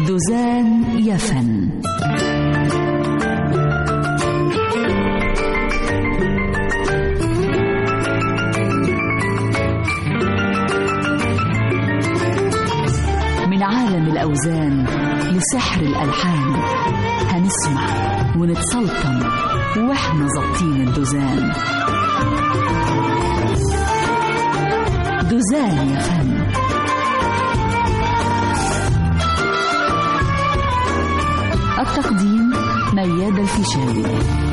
دوزان يا فن من عالم الأوزان لسحر الألحان هنسمع ونتسلطن واحنا ظابطين الدوزان دوزان يا فن التقديم مياد الفيشاوي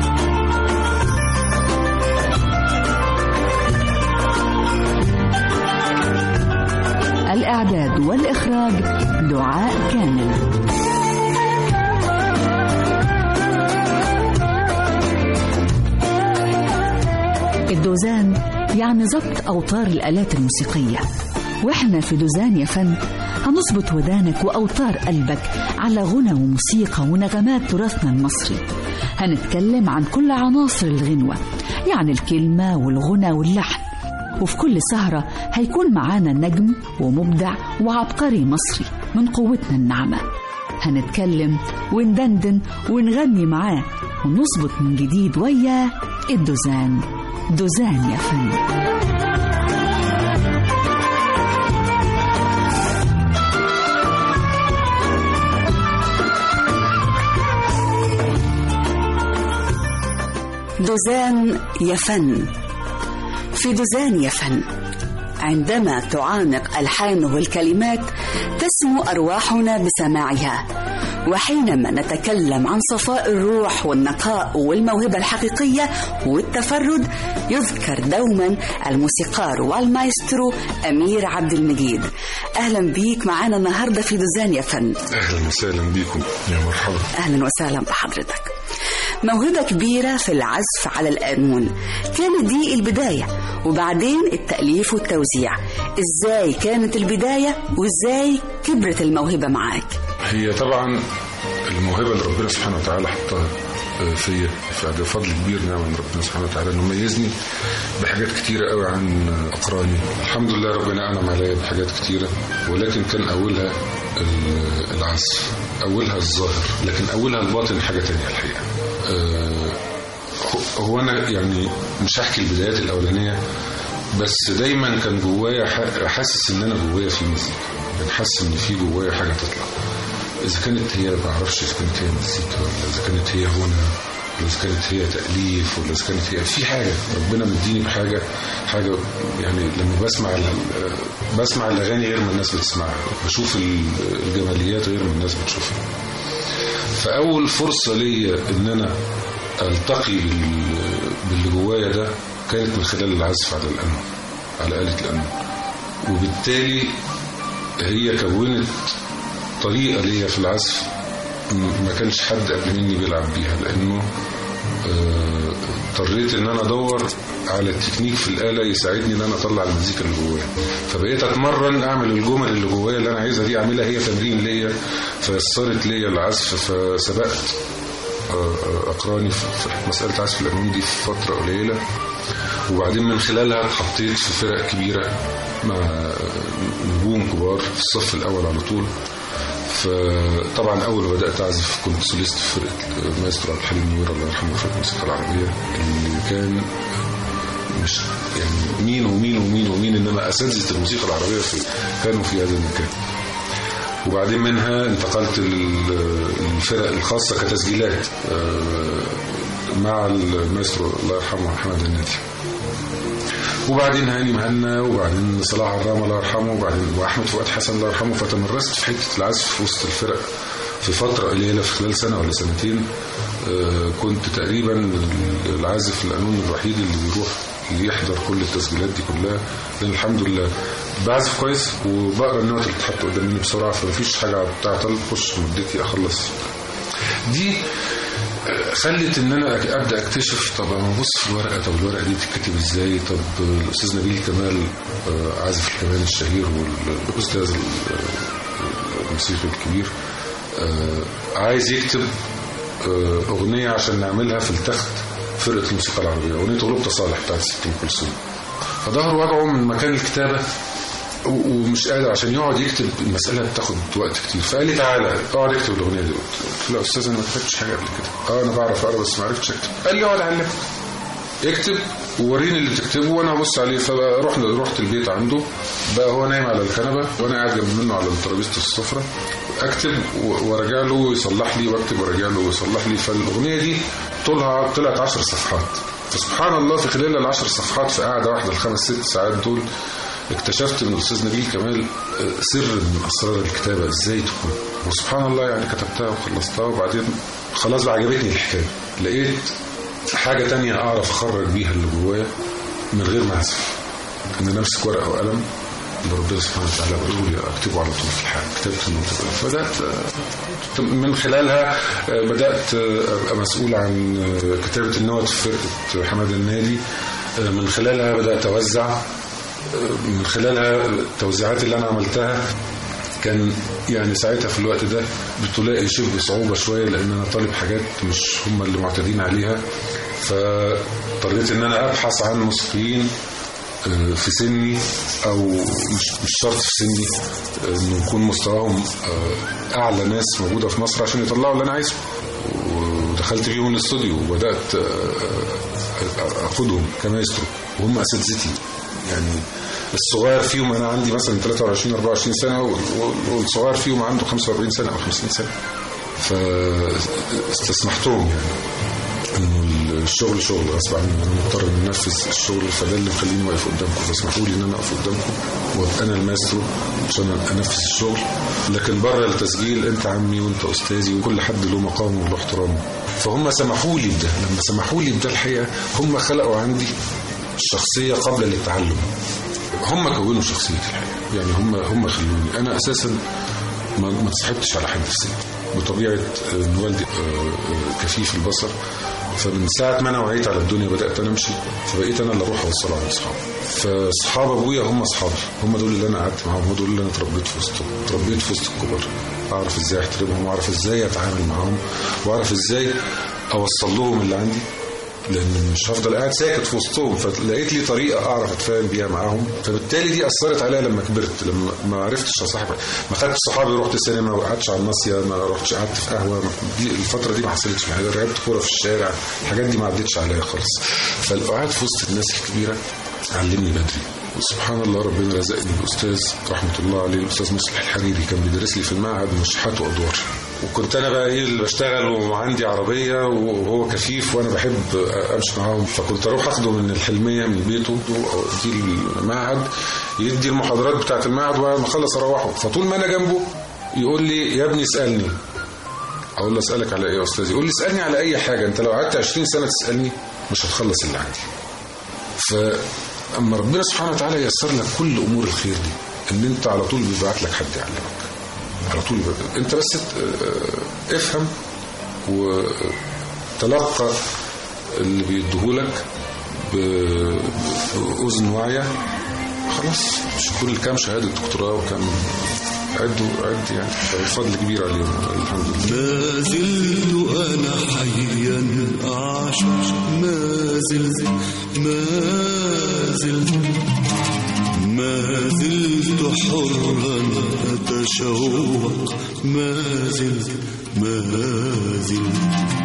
الإعداد والإخراج دعاء كامل الدوزان يعني ضبط أوتار الآلات الموسيقية وإحنا في دوزان يا فن هنظبط ودانك وأوتار قلبك على غنى وموسيقى ونغمات تراثنا المصري هنتكلم عن كل عناصر الغنوة يعني الكلمة والغنى واللحن وفي كل سهرة هيكون معانا نجم ومبدع وعبقري مصري من قوتنا الناعمة هنتكلم وندندن ونغني معاه ونظبط من جديد وياه الدوزان دوزان يا فن دوزان يا فن في دوزان يا فن عندما تعانق الحانه الكلمات تسمو ارواحنا بسماعها وحينما نتكلم عن صفاء الروح والنقاء والموهبه الحقيقيه والتفرد يذكر دوما الموسيقار والمايسترو امير عبد المجيد اهلا بيك معانا النهارده في دوزان يا فن اهلا وسهلا بكم يا مرحبا اهلا وسهلا بحضرتك موهبة كبيرة في العزف على القانون كانت دي البداية وبعدين التأليف والتوزيع ازاي كانت البداية وازاي كبرت الموهبة معاك هي طبعا الموهبه اللي ربنا سبحانه وتعالى حطها فيا فده فضل كبير نعم من ربنا سبحانه وتعالى انه ميزني بحاجات كتيره قوي عن اقراني الحمد لله ربنا انعم عليا بحاجات كتيره ولكن كان اولها العزف اولها الظاهر لكن اولها الباطن حاجه تانية الحقيقه أه هو انا يعني مش هحكي البدايات الاولانيه بس دايما كان جوايا حاسس ان انا جوايا في مزيكا يعني حاسس ان في جوايا حاجه تطلع اذا كانت هي ما اعرفش اذا كانت هي مزيكا ولا اذا كانت هي غنى ولا اذا كانت هي تاليف ولا اذا كانت هي في حاجه ربنا مديني بحاجه حاجه يعني لما بسمع بسمع الاغاني غير ما الناس بتسمعها بشوف الجماليات غير ما الناس بتشوفها فاول فرصه ليا ان انا التقي باللي جوايا ده كانت من خلال العزف على القانون على آلة القانون وبالتالي هي كونت طريقة ليا في العزف ما كانش حد قبل مني بيلعب بيها لأنه اضطريت ان انا ادور على التكنيك في الآلة يساعدني ان انا اطلع المزيكا اللي جوايا فبقيت اتمرن اعمل الجمل اللي جوايا اللي انا عايزها دي اعملها هي تمرين ليا فيسرت ليا العزف فسبقت اقراني في مساله عزف القانون دي في فتره قليله وبعدين من خلالها اتحطيت في فرق كبيره مع نجوم كبار في الصف الاول على طول فطبعا اول ما بدات اعزف كنت سوليست في فرقه مايسترو عبد الحليم منير الله يرحمه فرقه الموسيقى العربيه اللي كان مش يعني مين ومين ومين ومين انما اساتذه الموسيقى العربيه في كانوا في هذا المكان وبعدين منها انتقلت للفرق الخاصة كتسجيلات مع المايسترو الله يرحمه محمد النادي وبعدين هاني مهنا وبعدين صلاح عرام الله يرحمه وبعدين واحمد فؤاد حسن الله يرحمه فتمرست في حته العزف في وسط الفرق في فتره قليله في خلال سنه ولا سنتين كنت تقريبا العازف القانون الوحيد اللي بيروح يحضر كل التسجيلات دي كلها لان الحمد لله بعزف كويس وبقرا النوت اللي بتتحط قدامي بسرعه فمفيش حاجه بتعطل بخش مدتي اخلص دي خلت ان انا ابدا اكتشف طب انا ابص في الورقه طب الورقه دي بتتكتب ازاي طب الاستاذ نبيل كمال عازف الكمان الشهير والاستاذ الموسيقي الكبير عايز يكتب اغنيه عشان نعملها في التخت فرقه الموسيقى العربيه اغنيه غلوب صالح بتاعت ست ام كلثوم فظهر وضعه من مكان الكتابه و- ومش قادر عشان يقعد يكتب المساله بتاخد وقت كتير فقال لي تعالى اقعد اكتب الاغنيه دي قلت له لا استاذ انا ما كتبتش حاجه قبل كده اه انا بعرف اقرا بس ما عرفتش اكتب قال لي اقعد علمك اكتب ووريني اللي تكتبه وانا ابص عليه فرحنا رحت البيت عنده بقى هو نايم على الكنبه وانا قاعد جنب منه على ترابيزه السفره اكتب و- وارجع له ويصلح لي واكتب وارجع له ويصلح لي فالاغنيه دي طولها طلعت 10 صفحات فسبحان الله في خلال العشر صفحات في قعده واحده الخمس ست ساعات دول اكتشفت من الاستاذ نبيل كمال آه، سر من اسرار الكتابه ازاي تكون وسبحان الله يعني كتبتها وخلصتها وبعدين خلاص بقى عجبتني الحكايه لقيت حاجه تانية اعرف اخرج بيها اللي جوايا من غير ما اعزف ان أنا امسك ورقه وقلم اللي ربنا سبحانه وتعالى بيقول لي اكتبه على طول في الحال كتابه النوتة فبدات آه، من خلالها آه، بدات آه، ابقى مسؤول عن آه، كتابه النوت في فرقه حماد النادي آه، من خلالها بدات اوزع من خلالها التوزيعات اللي انا عملتها كان يعني ساعتها في الوقت ده بتلاقي شبه صعوبة شوية لأن أنا طالب حاجات مش هم اللي معتادين عليها فاضطريت إن أنا أبحث عن موسيقيين آه، في سني أو مش مش شرط في سني آه، إنه يكون مستواهم آه، أعلى ناس موجودة في مصر عشان يطلعوا اللي أنا عايزه ودخلت فيهم الاستوديو وبدأت آه، أخدهم كمايسترو وهم أساتذتي يعني الصغير فيهم انا عندي مثلا 23 24 سنه وال- والصغير فيهم عنده 45 سنه او 50 سنه فاستسمحتهم يعني انه الشغل شغل غصب عني انا مضطر ان انفذ الشغل فده اللي مخليني واقف قدامكم فاسمحوا لي ان انا اقف قدامكم وابقى انا الماسترو عشان انفذ الشغل لكن بره التسجيل انت عمي وانت استاذي وكل حد له مقامه وله احترامه فهم سمحوا لي بده لما سمحوا لي بده الحقيقه هم خلقوا عندي شخصيه قبل التعلم هم كونوا شخصيتي الحقيقه يعني هم هم خلوني انا اساسا ما ما تصاحبتش على حد في سني بطبيعه آه، ان والدي آه، آه، كفيف البصر فمن ساعه ما انا وعيت على الدنيا بدات انا امشي فبقيت انا اللي اروح اوصله على اصحابي فاصحاب ابويا هم اصحابي هم دول اللي انا قعدت معاهم هم دول اللي انا اتربيت في وسطهم اتربيت في وسط الكبار اعرف ازاي احترمهم واعرف ازاي اتعامل معاهم واعرف ازاي اوصل لهم اللي عندي لان مش هفضل قاعد ساكت في وسطهم فلقيت لي طريقه اعرف اتفاهم بيها معاهم فبالتالي دي اثرت عليا لما كبرت لما ما عرفتش اصاحب ما خدتش صحابي رحت سينما ما قعدتش على الناصيه ما رحتش قعدت في قهوه ما- دي الفتره دي ما حصلتش معايا لعبت كوره في الشارع الحاجات دي ما عدتش عليا خالص فالقعاد في وسط الناس الكبيره علمني بدري وسبحان الله ربنا رزقني باستاذ رحمه الله عليه الاستاذ مصلح الحريري كان بيدرس لي في المعهد مشحات وادوار وكنت انا بقى ايه اللي بشتغل وعندي عربيه وهو كفيف وانا بحب امشي معاهم فكنت اروح اخده من الحلميه من بيته دي المعهد يدي المحاضرات بتاعت المعهد وانا اخلص اروحه فطول ما انا جنبه يقول لي يا ابني اسالني اقول له اسالك على ايه يا استاذ يقول لي اسالني على اي حاجه انت لو قعدت 20 سنه تسالني مش هتخلص اللي عندي فاما ربنا سبحانه وتعالى ييسر لك كل امور الخير دي ان انت على طول بيبعت لك حد يعلمك على طول يبقى. انت بس اه، افهم وتلقى اللي بيديهولك ب- بأذن واعية خلاص مش كل كام شهادة دكتوراه وكام عدوا عد يعني فضل كبير عليهم الحمد لله ما زلت أنا حيا أعشق ما زلت ما زلت ما زلت حرا أتشوق ما زلت ما زلت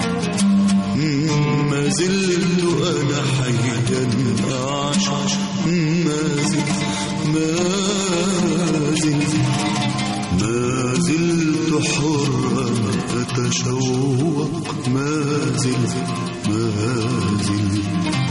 ما زلت أنا حيا أعشق ما زلت ما زلت ما زلت حرا أتشوق ما زلت ما زلت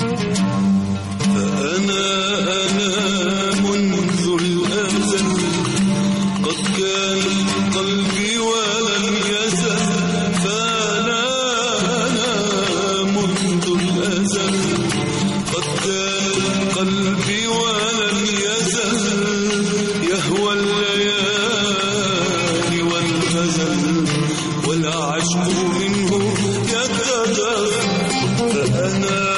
فأنا أنا منذ الأزل قد كان قلبي ولم يزل فأنا أنا منذ الأزل قد كان قلبي ولم يزل يهوى الليالي والغزل والعشق منه يتدفى فأنا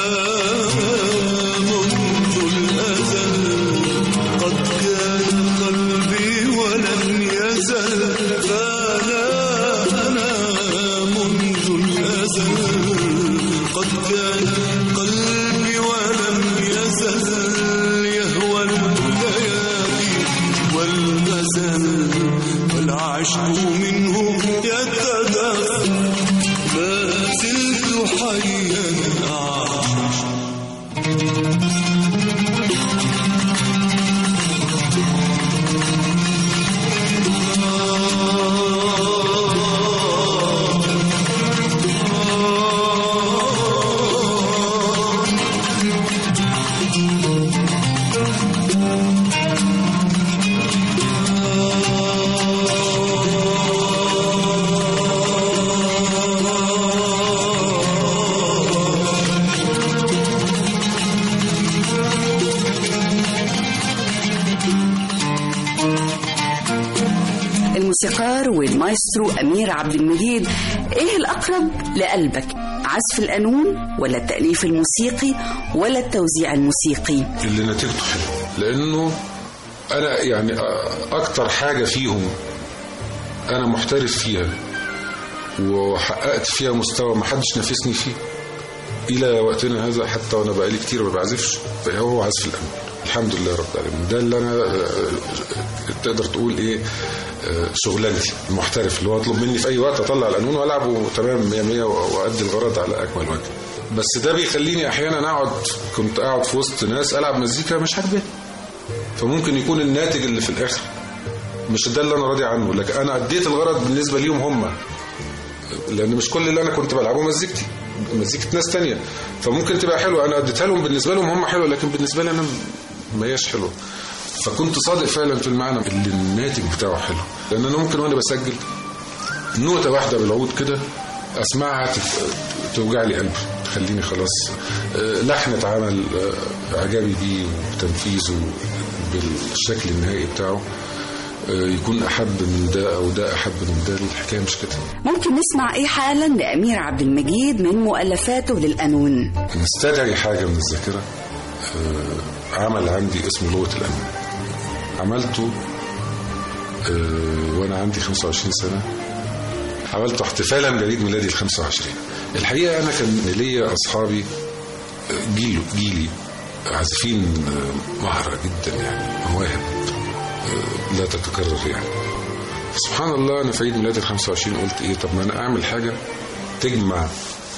منذ الأزل قد كان قلبي ولم يزل فأنا أنا منذ الأزل قد كان قلبي ولم يزل يهوى الليالي الموسيقار والمايسترو أمير عبد المجيد إيه الأقرب لقلبك عزف القانون ولا التأليف الموسيقي ولا التوزيع الموسيقي اللي نتيجته حلوه لانه انا يعني اكتر حاجه فيهم انا محترف فيها وحققت فيها مستوى ما حدش نافسني فيه الى وقتنا هذا حتى وانا بقالي كتير ما بعزفش فهو عزف القانون الحمد لله رب العالمين ده اللي انا آه، تقدر تقول ايه آه، شغلانتي المحترف اللي هو اطلب مني في اي وقت اطلع القانون والعبه تمام 100 100 وادي الغرض على اكمل وجه بس ده بيخليني احيانا اقعد كنت قاعد في وسط ناس العب مزيكا مش عاجباني فممكن يكون الناتج اللي في الاخر مش ده اللي انا راضي عنه لكن انا اديت الغرض بالنسبه ليهم هم لان مش كل اللي انا كنت بلعبه مزيكتي مزيكه ناس تانية فممكن تبقى حلوه انا اديتها لهم بالنسبه لهم هم حلوه لكن بالنسبه لي انا ما هياش حلوه فكنت صادق فعلا في المعنى اللي الناتج بتاعه حلو لان انا ممكن وانا بسجل نوتة واحدة بالعود كده اسمعها تت- توجع لي قلبي تخليني خلاص آه، لحن اتعمل آه، اعجابي بيه وتنفيذه بالشكل النهائي بتاعه آه، يكون احب من ده او ده احب من ده الحكايه مش كده ممكن نسمع إيه حالا لأمير عبد المجيد من مؤلفاته للقانون نستدعي حاجة من الذاكرة آه، عمل عندي اسمه لغة الأمن عملته آه، وأنا عندي 25 سنة عملته احتفالا بعيد ميلادي ال 25 الحقيقة أنا كان ليا أصحابي آه، جيل جيلي عازفين آه، مهرة جدا يعني مواهب آه، لا تتكرر يعني سبحان الله أنا في عيد ميلادي ال 25 قلت إيه طب ما أنا أعمل حاجة تجمع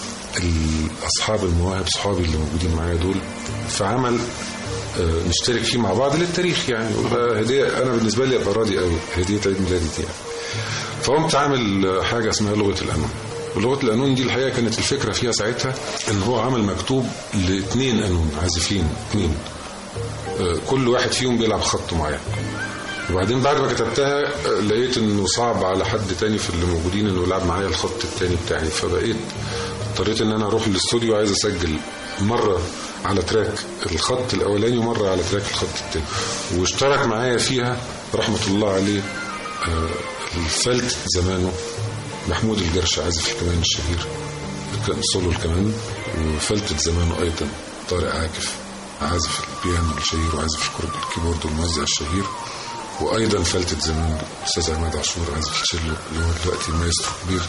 اصحاب المواهب صحابي اللي موجودين معايا دول في عمل آه، نشترك فيه مع بعض للتاريخ يعني ويبقى هديه انا بالنسبه لي ابقى راضي قوي هديه عيد ميلادي دي يعني. فقمت عامل آه، حاجه اسمها لغه القانون ولغه القانون دي الحقيقه كانت الفكره فيها ساعتها ان هو عمل مكتوب لاثنين قانون عازفين اثنين آه، كل واحد فيهم بيلعب خط معين وبعدين بعد ما كتبتها آه، لقيت انه صعب على حد تاني في اللي موجودين انه يلعب معايا الخط التاني بتاعي فبقيت اضطريت ان انا اروح الاستوديو عايز اسجل مره على تراك الخط الاولاني ومره على تراك الخط التاني واشترك معايا فيها رحمه الله عليه آه، الفلت زمانه محمود الجرش عازف الكمان الشهير كان سولو الكمان وفلتة زمانه ايضا طارق عاكف عازف البيانو الشهير وعازف الكورد- الكيبورد والموزع الشهير وايضا فلتة زمان الاستاذ عماد عاشور عازف الشيلو اللي هو دلوقتي مايسترو كبير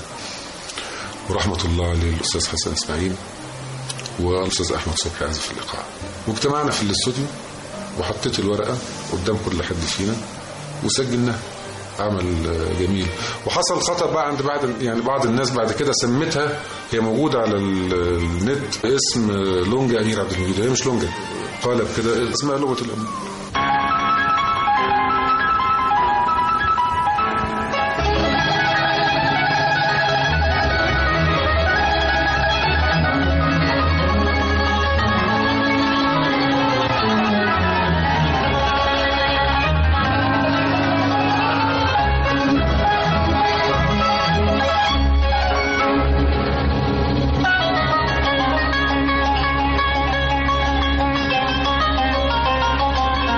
ورحمة الله عليه الأستاذ حسن إسماعيل والأستاذ أحمد صبحي عازف الإيقاع واجتمعنا في الاستوديو وحطيت الورقة قدام كل حد فينا وسجلناها عمل آه، جميل وحصل خطأ بقى عند بعض يعني بعض الناس بعد كده سمتها هي موجودة على ال- النت اسم آه، لونجا أمير عبد المجيد هي مش لونجا قالب كده اسمها لغة الأم Thank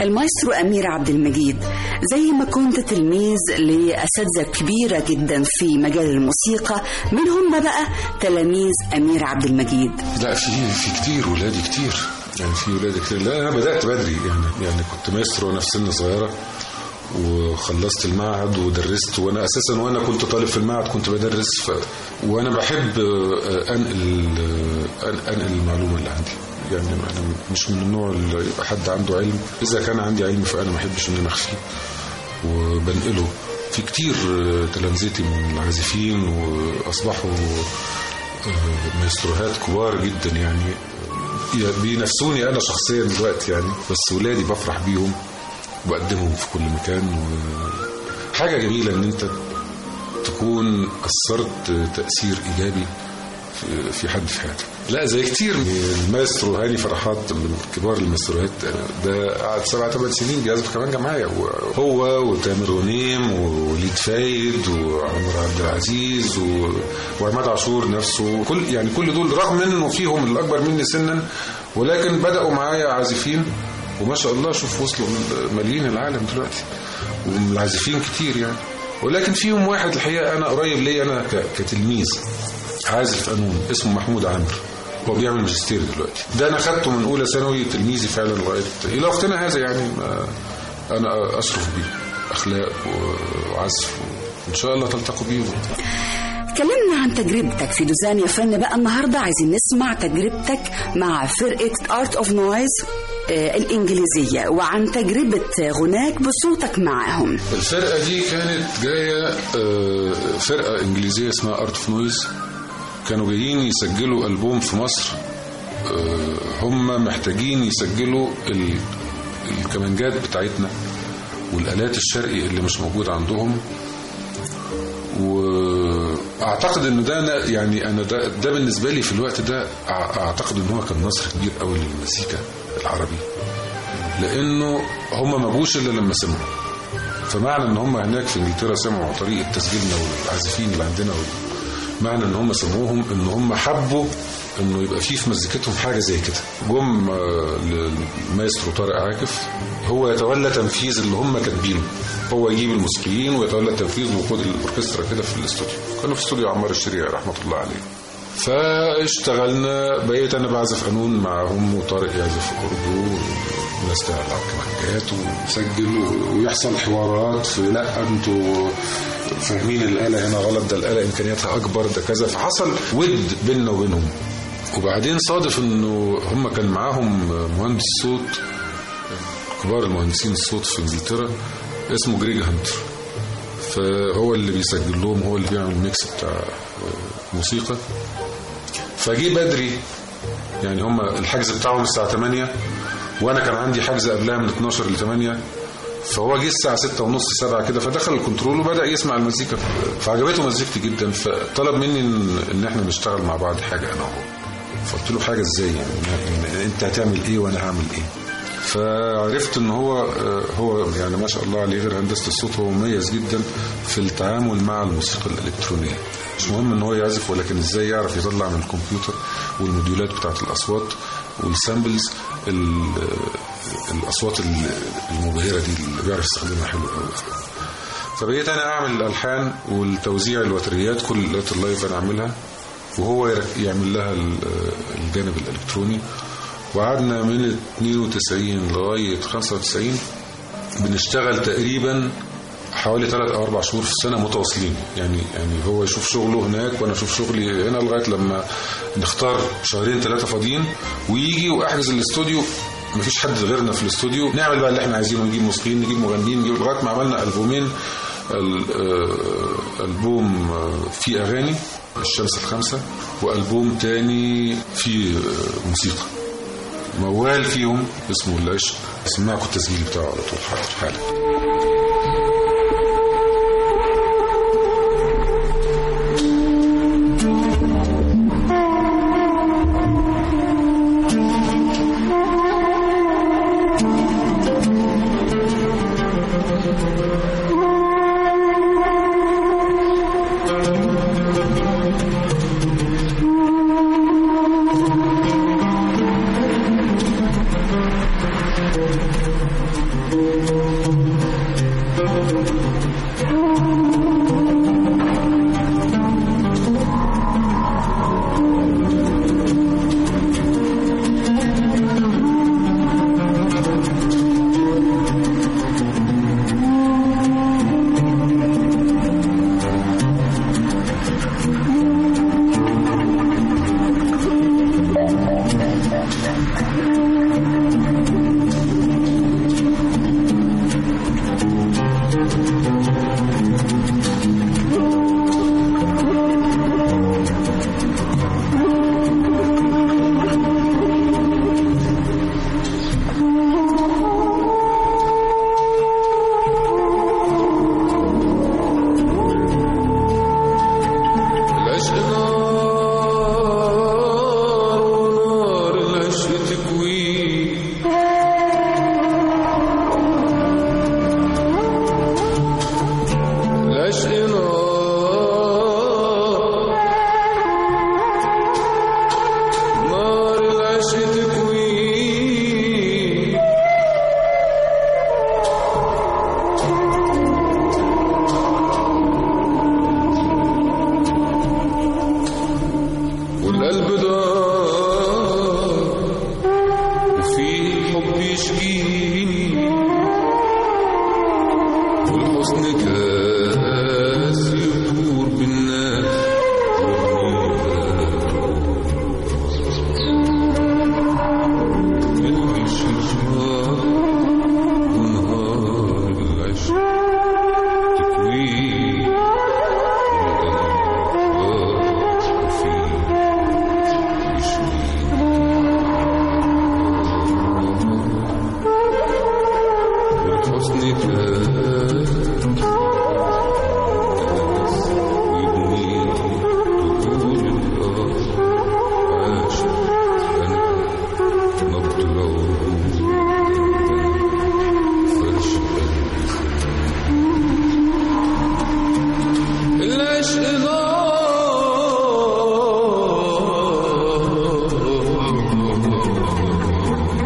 المايسترو أمير عبد المجيد زي ما كنت تلميذ لأساتذة كبيرة جدا في مجال الموسيقى من هم بقى تلاميذ أمير عبد المجيد لا في في كتير ولادي كتير يعني في ولادي كتير لا انا بدات بدري يعني يعني كنت مايسترو وانا في سن صغيره وخلصت المعهد ودرست وانا اساسا وانا كنت طالب في المعهد كنت بدرس ف... وانا بحب آه، انقل آه، أن- انقل المعلومه اللي عندي يعني انا مش من النوع اللي يبقى حد عنده علم اذا كان عندي علم فانا ما احبش ان انا اخفيه وبنقله في كتير آه، تلامذتي من العازفين واصبحوا آه، مايستروهات كبار جدا يعني آه، بينافسوني انا شخصيا دلوقتي يعني بس ولادي بفرح بيهم وبقدمهم في كل مكان و... حاجه جميله ان انت تكون اثرت تاثير ايجابي في- في حد في حياته لا زي كتير المايسترو هاني فرحات من كبار المايستروهات ده قعد سبع ثمان سنين بيعزف كمان معايا وهو وتامر غنيم ووليد فايد وعمر عبد العزيز و... وعماد عاشور نفسه كل يعني كل دول رغم انه فيهم الاكبر مني سنا ولكن بداوا معايا عازفين وما شاء الله شوف وصلوا ماليين العالم دلوقتي ومن العازفين كتير يعني ولكن فيهم واحد الحقيقه انا قريب ليا انا ك- كتلميذ عازف قانون اسمه محمود عامر هو بيعمل ماجستير دلوقتي ده انا خدته من اولى ثانوي تلميذي فعلا لغايه الى وقتنا هذا يعني ما انا اشرف بيه اخلاق و- وعزف وان شاء الله تلتقوا بيه كلمنا عن تجربتك في دوزان يا فن بقى النهارده عايزين نسمع تجربتك مع فرقة ارت اوف نويز الإنجليزية وعن تجربة غناك بصوتك معاهم الفرقه دي كانت جايه آه، فرقه انجليزيه اسمها ارت اوف نويز كانوا جايين يسجلوا البوم في مصر آه، هم محتاجين يسجلوا ال- الكمانجات بتاعتنا والالات الشرقي اللي مش موجود عندهم واعتقد ان ده أنا يعني انا ده, ده بالنسبه لي في الوقت ده أع- اعتقد ان هو كان نصر كبير قوي للمزيكا العربي لانه هم ما جوش الا لما سمعوا فمعنى ان هم هناك في انجلترا سمعوا طريقه تسجيلنا والعازفين اللي عندنا معنى ان هم سمعوهم ان هم حبوا انه يبقى فيه في مزيكتهم حاجه زي كده جم آه، للمايسترو طارق عاكف هو يتولى تنفيذ اللي هم كاتبينه هو يجيب الموسيقيين ويتولى التنفيذ ويقود الاوركسترا كده في الاستوديو كانوا في استوديو عمار الشريعي رحمه الله عليه فاشتغلنا بقيت انا بعزف قانون معاهم وطارق يعزف اورجو وناس تلعب كمانجات ونسجل و- ويحصل حوارات في لا انتوا فاهمين الاله هنا غلط ده الاله امكانياتها اكبر ده كذا فحصل ود بيننا وبينهم وبعدين صادف انه هم كان معاهم مهندس صوت كبار المهندسين الصوت في انجلترا اسمه جريج هانتر فهو اللي بيسجل لهم هو اللي بيعمل الميكس بتاع آه، موسيقى فجي بدري يعني هم الحجز بتاعهم الساعة 8 وانا كان عندي حجز قبلها من 12 ل 8 فهو جه الساعة 6 ونص 7 كده فدخل الكنترول وبدأ يسمع المزيكا فعجبته مزيكتي جدا فطلب مني ان, إن احنا نشتغل مع بعض حاجة انا وهو فقلت له حاجة ازاي يعني يعني انت هتعمل ايه وانا هعمل ايه فعرفت ان هو آه، هو يعني ما شاء الله عليه غير هندسه الصوت هو مميز جدا في التعامل مع الموسيقى الالكترونيه مش مهم ان هو يعزف ولكن ازاي يعرف يطلع من الكمبيوتر والموديولات بتاعت الاصوات والسامبلز ال- آه، الاصوات ال- المبهره دي اللي بيعرف يستخدمها حلو قوي فبقيت انا اعمل الالحان والتوزيع الوتريات كل الالات اللايف انا اعملها وهو يرك- يعمل لها ال- الجانب الالكتروني وقعدنا من 92 لغايه 95 بنشتغل تقريبا حوالي ثلاث او اربع شهور في السنه متواصلين يعني يعني هو يشوف شغله هناك وانا اشوف شغلي هنا لغايه لما نختار شهرين ثلاثه فاضيين ويجي واحجز الاستوديو مفيش حد غيرنا في الاستوديو نعمل بقى اللي احنا عايزينه نجيب موسيقيين نجيب مغنيين نجيب لغايه ما عملنا البومين ال- آه، البوم آه، فيه اغاني الشمس الخمسه والبوم تاني فيه آه، موسيقى موال فيهم اسمه العشق سمعكم التسجيل بتاعه على طول حاضر حالا وفيه الحب يشجيني والحزن كاس يدور بالناس يلوي الشجار ونهار العشق تكوين والحزن كاس يبني طول الأرض عاشق أنا نبض العروض فرش قلبي العشق نار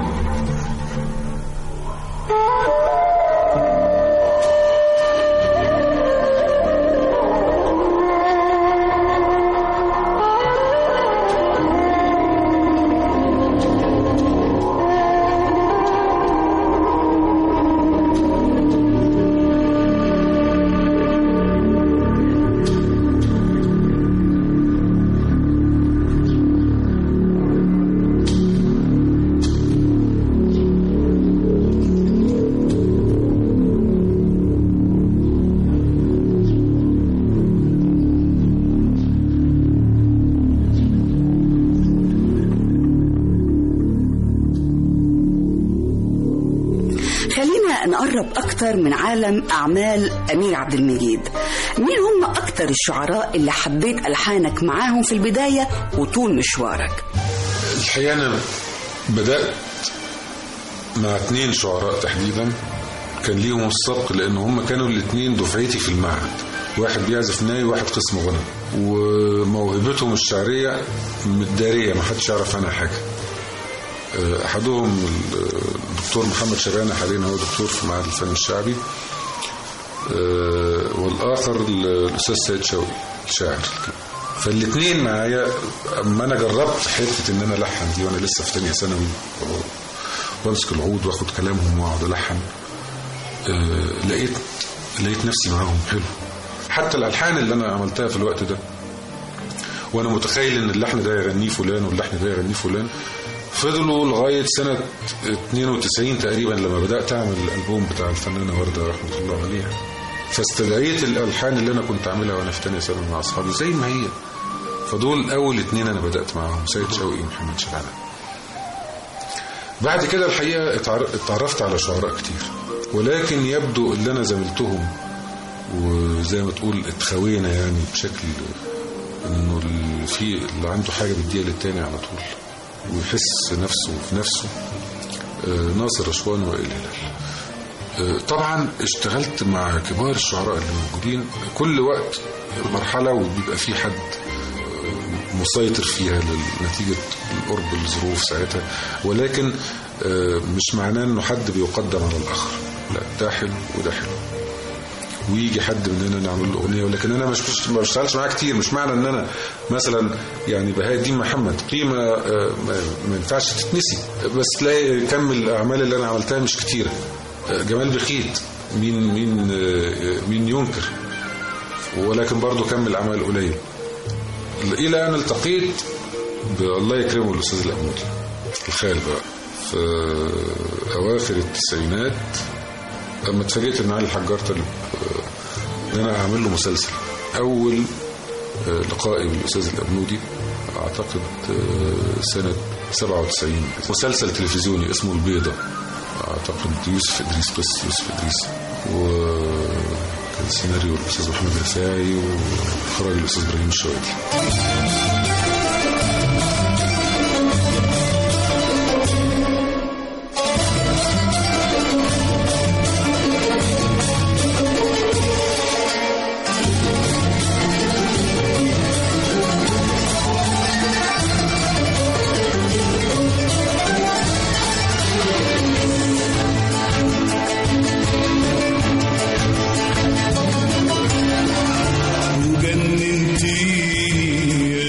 خلينا نقرب أكتر من عالم أعمال أمير عبد المجيد مين هم أكتر الشعراء اللي حبيت ألحانك معاهم في البداية وطول مشوارك الحقيقة أنا بدأت مع اتنين شعراء تحديدا كان ليهم السبق لأن هم كانوا الاتنين دفعتي في المعهد واحد بيعزف ناي وواحد قسم غنى وموهبتهم الشعرية متدارية ما حدش يعرف عنها حاجة آه، أحدهم الدكتور محمد شبانة حاليا هو دكتور في معهد الفن الشعبي آه، والآخر الأستاذ سيد شوقي الشاعر فالاثنين معايا اما انا جربت حته ان انا الحن دي وانا لسه في ثانيه ثانوي وامسك العود واخد كلامهم واقعد الحن آه، لقيت لقيت نفسي معاهم حلو حتى الالحان اللي انا عملتها في الوقت ده وانا متخيل ان اللحن ده يغنيه فلان واللحن ده يغنيه فلان فضلوا لغايه سنه 92 تقريبا لما بدات اعمل الالبوم بتاع الفنانه ورده رحمه الله عليها فاستدعيت الالحان اللي انا كنت عاملها وانا في ثانيه ثانوي مع اصحابي زي ما هي فدول اول اتنين انا بدات معاهم سيد شوقي ومحمد شبانه بعد كده الحقيقه اتعر- اتعرفت على شعراء كتير ولكن يبدو اللي انا زميلتهم وزي ما تقول اتخوينا يعني بشكل انه ال- في اللي عنده حاجه بيديها للتاني على طول ويحس نفسه في نفسه آه، ناصر رشوان وائل هلال آه، طبعا اشتغلت مع كبار الشعراء اللي موجودين كل وقت مرحله وبيبقى في حد آه، مسيطر فيها نتيجه القرب الظروف ساعتها ولكن آه، مش معناه انه حد بيقدم على الاخر لا ده حلو وده حلو ويجي حد مننا نعمل له اغنيه ولكن انا مش مش- ما بشتغلش معاه كتير مش معنى ان انا مثلا يعني بهاء الدين محمد قيمه آه، ما ما ينفعش تتنسي بس تلاقي كم الاعمال اللي انا عملتها مش كتيره آه، جمال بخيت مين مين آه، مين ينكر ولكن برضه كم الاعمال قليل الى ان التقيت بالله يكرمه الاستاذ الامودي الخال بقى في اواخر التسعينات لما اتفاجئت ان علي الحجار طلب آه، ان انا اعمل له مسلسل اول آه، لقائي بالاستاذ الابنودي اعتقد آه، سنه 97 مسلسل تلفزيوني اسمه البيضه اعتقد يوسف ادريس قصه يوسف ادريس وكان سيناريو الاستاذ محمد رفاعي واخراج الاستاذ ابراهيم الشوادي وجننتيني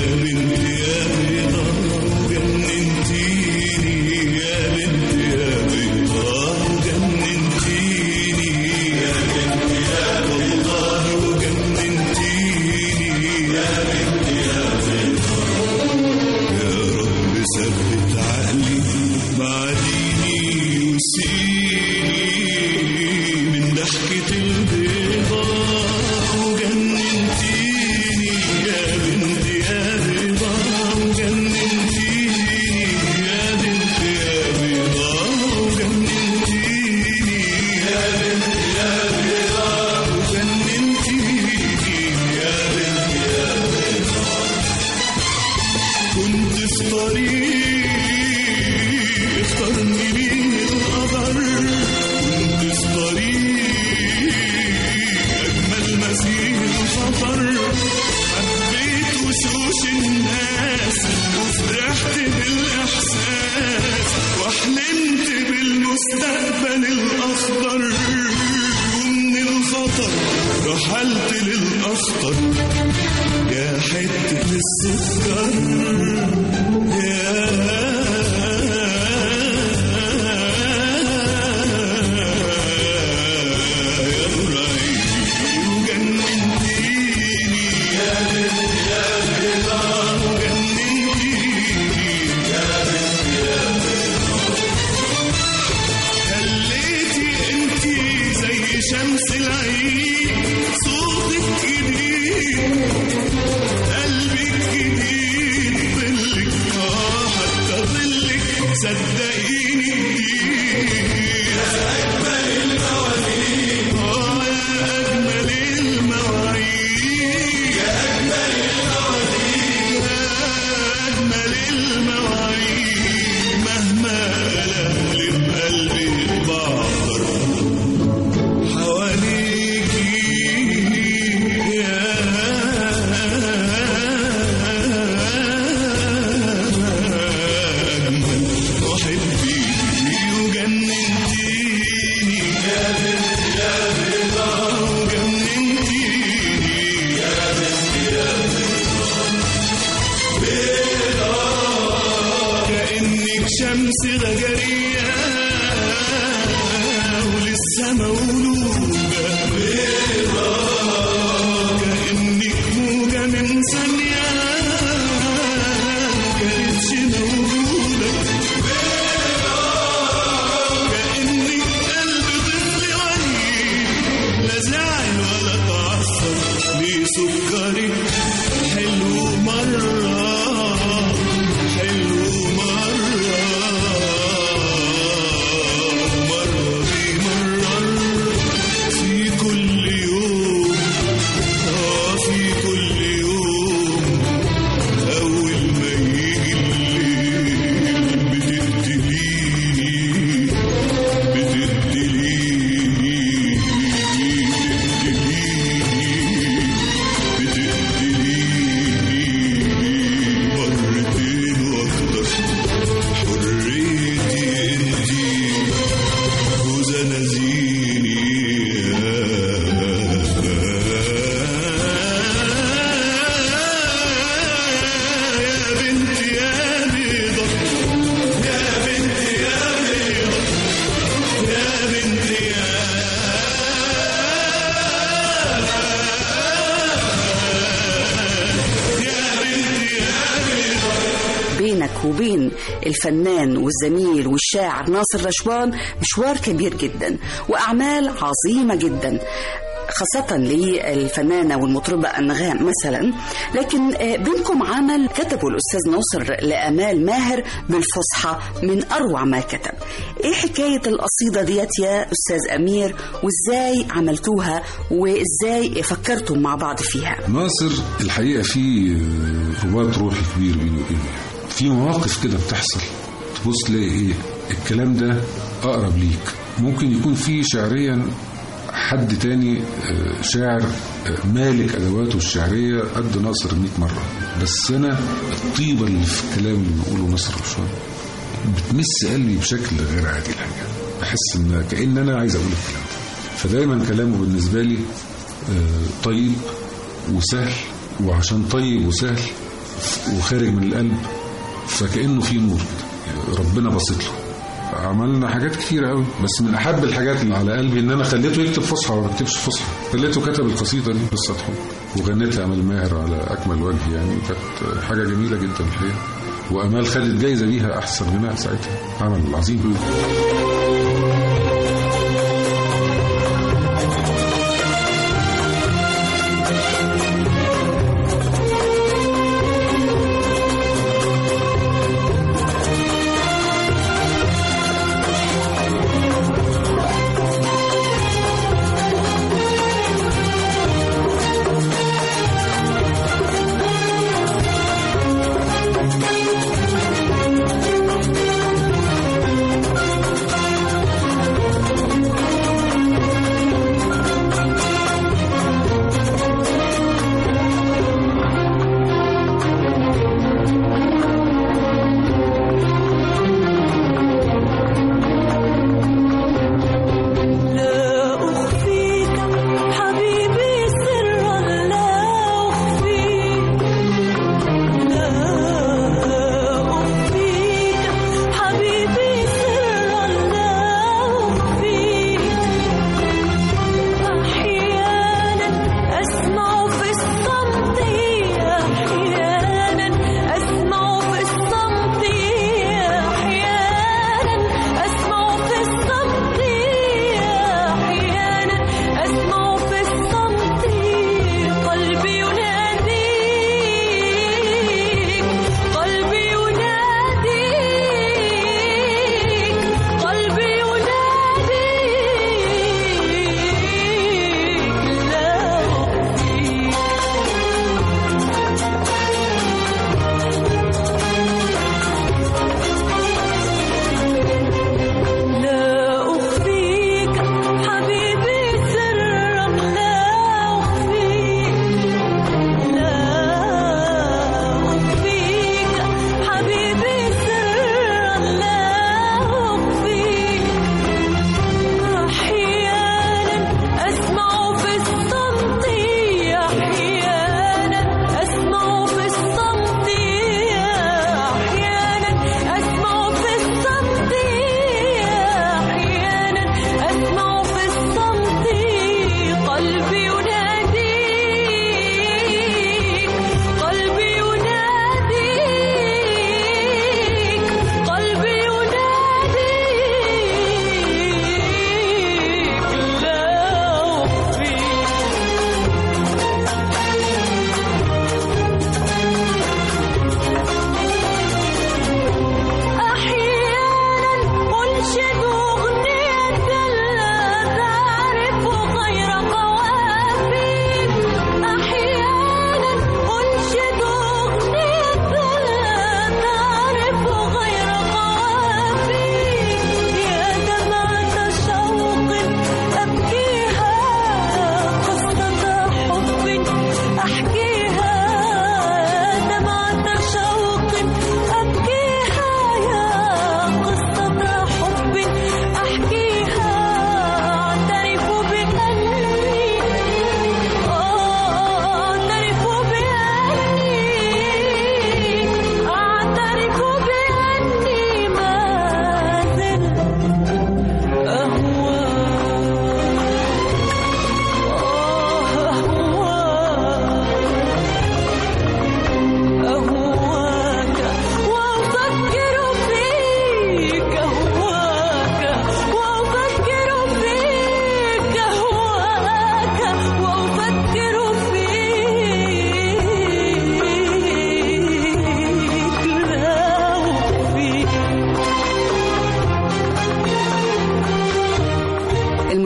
الطريق اختارني من القدر كنت في طريق أجمل مسير خطر حبيت وشوش الناس وفرحت بالإحساس وحلمت بالمستقبل الأخضر ومن الخطر رحلت للأخطر يا حتة السكر يا يا قريب وجننتيني يا بنت يا بيضاء وجننتيني يا بنت يا بيضاء خليتي انتي زي شمس العيد صوتك جديد قلبك جديد ظلك اه حتى ظلك صدقيني يا اجمل المواعيد اه يا اجمل المواعيد يا اجمل المواعيد يا اجمل المواعيد مهما الم بقلبي بقدر حواليكي يا أجمل محبي وجننتيني يا بنت يا بيضا وجننتيني يا بنت يا بيضا كأنك شمس غجرية ولسه مولودة بيضا كأنك موجة من ثانية ما كانتش موجودة بيضا كأنك قلب طفل وليد لا زعل ولا تعصب ليه سكرك حلو مرة حلو مرة مرة بمرة في كل يوم آه في كل يوم أول ما يجي الليل بتدليني بتدليني بتدليني مرتين واكتر حريتي انتي وزنازيني يا بنتي يا بيضة يا بنتي يا بيضة يا بنتي يا يا بنتي يا بيضة بينك وبين الفنان والزميل والشاعر ناصر رشوان مشوار كبير جدا وأعمال عظيمة جدا خاصة للفنانة والمطربة أنغام مثلا لكن آه، بينكم عمل كتبه الأستاذ ناصر لأمال ماهر بالفصحى من أروع ما كتب إيه حكاية القصيدة ديت يا أستاذ أمير وإزاي عملتوها وإزاي فكرتم مع بعض فيها ناصر الحقيقه في رباط روحي كبير بيني وبينه في مواقف كده بتحصل تبص تلاقي ايه الكلام ده اقرب ليك ممكن يكون في شعريا حد تاني آه، شاعر آه، مالك ادواته الشعريه قد ناصر 100 مره بس انا الطيبه اللي في الكلام اللي بيقوله ناصر رشوان بتمس قلبي بشكل غير عادي الحقيقه بحس ان كان انا عايز اقول الكلام ده فدايما كلامه بالنسبه لي آه، طيب وسهل وعشان طيب وسهل وخارج من القلب فكأنه في نور كده. ربنا بسط له عملنا حاجات كتير قوي بس من احب الحاجات اللي على قلبي ان انا خليته يكتب فصحى وما بكتبش فصحى خليته كتب القصيده دي قصه حب وغنيت لامال ماهر على اكمل وجه يعني كانت حاجه جميله جدا الحقيقه وامال خدت جايزه بيها احسن غناء ساعتها عمل عظيم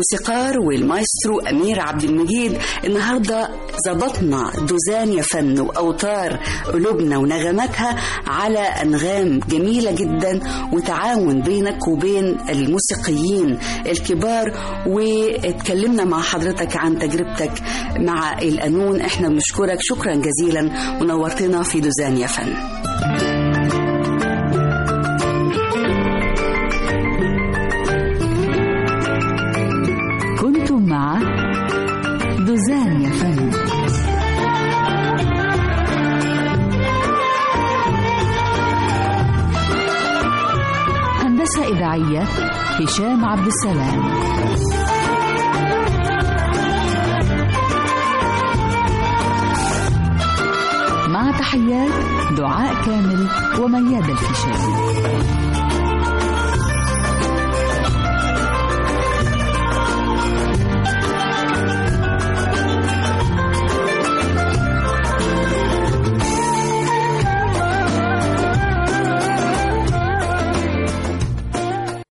الموسيقار والمايسترو أمير عبد المجيد النهاردة ظبطنا دوزان يا فن وأوتار قلوبنا ونغماتها على أنغام جميلة جدا وتعاون بينك وبين الموسيقيين الكبار واتكلمنا مع حضرتك عن تجربتك مع القانون احنا بنشكرك شكرا جزيلا ونورتنا في دوزان يا فن كنتم مع دوزان يا فن هندسة إذاعية هشام عبد السلام مع تحيات دعاء كامل ومياد الفيشاوي